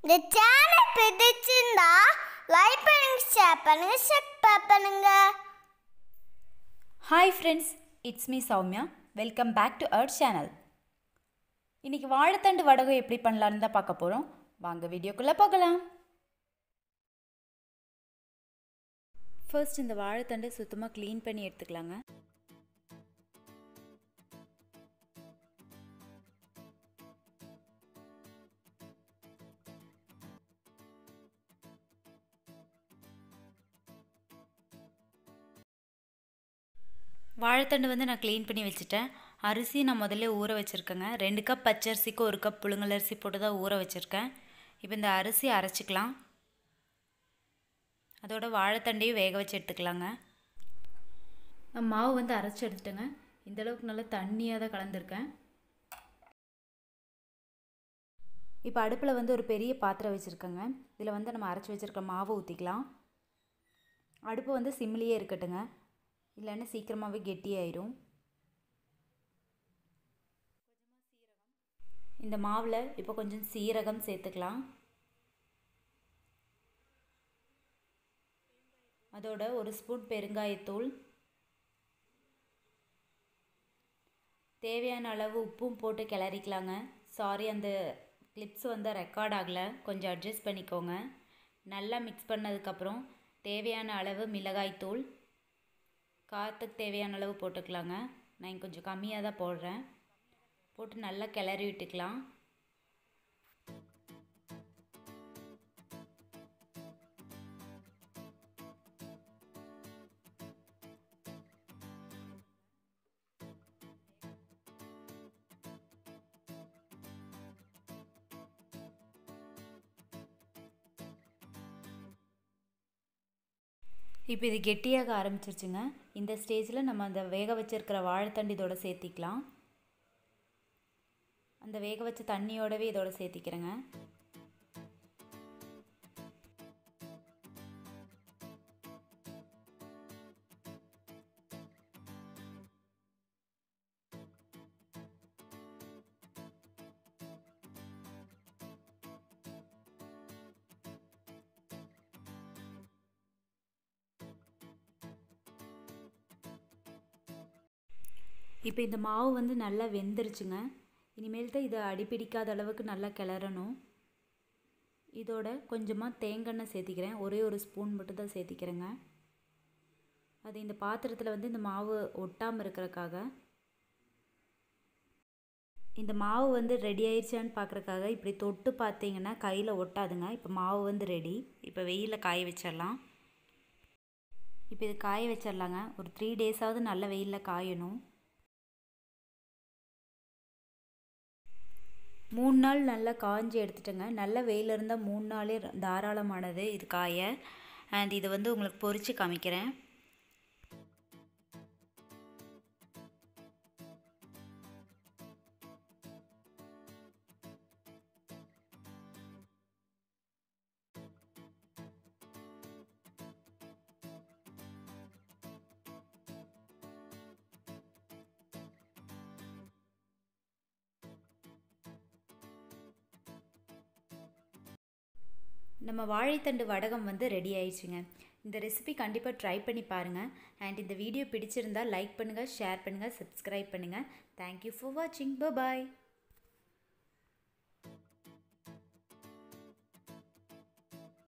இந்த சேனல் பிடிச்சிருந்தா லைக் பண்ணுங்க ஷேர் பண்ணுங்க சப்ஸ்கிரைப் பண்ணுங்க hi friends it's me Soumya welcome back to our channel இன்றைக்கி வாழைத்தண்டு வடகம் எப்படி பண்ணலான்னு தான் பார்க்க போகிறோம் வாங்க வீடியோக்குள்ளே போகலாம் ஃபர்ஸ்ட் இந்த வாழைத்தண்டை சுத்தமாக க்ளீன் பண்ணி எடுத்துக்கலாங்க வாழைத்தண்டு வந்து நான் க்ளீன் பண்ணி வச்சுட்டேன் அரிசி நான் முதல்ல ஊற வச்சுருக்கேங்க ரெண்டு கப் பச்சரிசிக்கு ஒரு கப் புழுங்கல் அரிசி போட்டு தான் ஊற வச்சுருக்கேன் இப்போ இந்த அரிசி அரைச்சிக்கலாம் அதோட வாழைத்தண்டையும் வேக வச்சு எடுத்துக்கலாங்க நான் மாவு வந்து அரைச்சி எடுத்துட்டேங்க இந்த அளவுக்கு நல்லா தண்ணியாக தான் கலந்துருக்கேன் இப்போ அடுப்பில் வந்து ஒரு பெரிய பாத்திரம் வச்சுருக்கேங்க இதில் வந்து நம்ம அரைச்சி வச்சுருக்க மாவை ஊற்றிக்கலாம் அடுப்பு வந்து சிம்லேயே இருக்கட்டுங்க இல்லைன்னா சீக்கிரமாகவே கெட்டியாயிரும் இந்த மாவில் இப்போ கொஞ்சம் சீரகம் சேர்த்துக்கலாம் அதோட ஒரு ஸ்பூன் பெருங்காயத்தூள் தேவையான அளவு உப்பும் போட்டு கிளறிக்கலாங்க சாரி அந்த கிளிப்ஸ் வந்து ரெக்கார்ட் ஆகலை கொஞ்சம் அட்ஜஸ்ட் பண்ணிக்கோங்க நல்லா மிக்ஸ் பண்ணதுக்கப்புறம் தேவையான அளவு மிளகாய்த்தூள் காரத்துக்கு தேவையான அளவு போட்டுக்கலாங்க நான் இங்கே கொஞ்சம் கம்மியாக தான் போடுறேன் போட்டு நல்லா கிளறி விட்டுக்கலாம் இப்போ இது கெட்டியாக ஆரம்பிச்சிருச்சுங்க இந்த ஸ்டேஜில் நம்ம அந்த வேக வச்சிருக்கிற வாழைத்தண்டு இதோட சேர்த்திக்கலாம் அந்த வேக வச்ச தண்ணியோடவே இதோட சேர்த்திக்கிறேங்க இப்போ இந்த மாவு வந்து நல்லா வெந்துருச்சுங்க இனிமேல் தான் இதை அடிப்பிடிக்காத அளவுக்கு நல்லா கிளறணும் இதோட கொஞ்சமாக தேங்காய் சேர்த்திக்கிறேன் ஒரே ஒரு ஸ்பூன் மட்டும் தான் சேர்த்திக்கிறேங்க அது இந்த பாத்திரத்தில் வந்து இந்த மாவு ஒட்டாமல் இருக்கிறக்காக இந்த மாவு வந்து ரெடி ஆயிடுச்சான்னு பார்க்குறக்காக இப்படி தொட்டு பார்த்தீங்கன்னா கையில் ஒட்டாதுங்க இப்போ மாவு வந்து ரெடி இப்போ வெயிலில் காய வச்சிடலாம் இப்போ இது காய வச்சிடலாங்க ஒரு த்ரீ டேஸாவது நல்ல வெயிலில் காயணும் மூணு நாள் நல்லா காஞ்சி எடுத்துட்டேங்க நல்ல வெயில் இருந்தால் மூணு நாளே தாராளமானது இது காய அண்ட் இதை வந்து உங்களுக்கு பொறிச்சு காமிக்கிறேன் நம்ம வாழைத்தண்டு வடகம் வந்து ரெடி ஆயிடுச்சுங்க இந்த ரெசிபி கண்டிப்பாக ட்ரை பண்ணி பாருங்கள் அண்ட் இந்த வீடியோ பிடிச்சிருந்தால் லைக் பண்ணுங்கள் ஷேர் பண்ணுங்கள் சப்ஸ்கிரைப் பண்ணுங்கள் தேங்க்யூ ஃபார் வாட்சிங் பாய்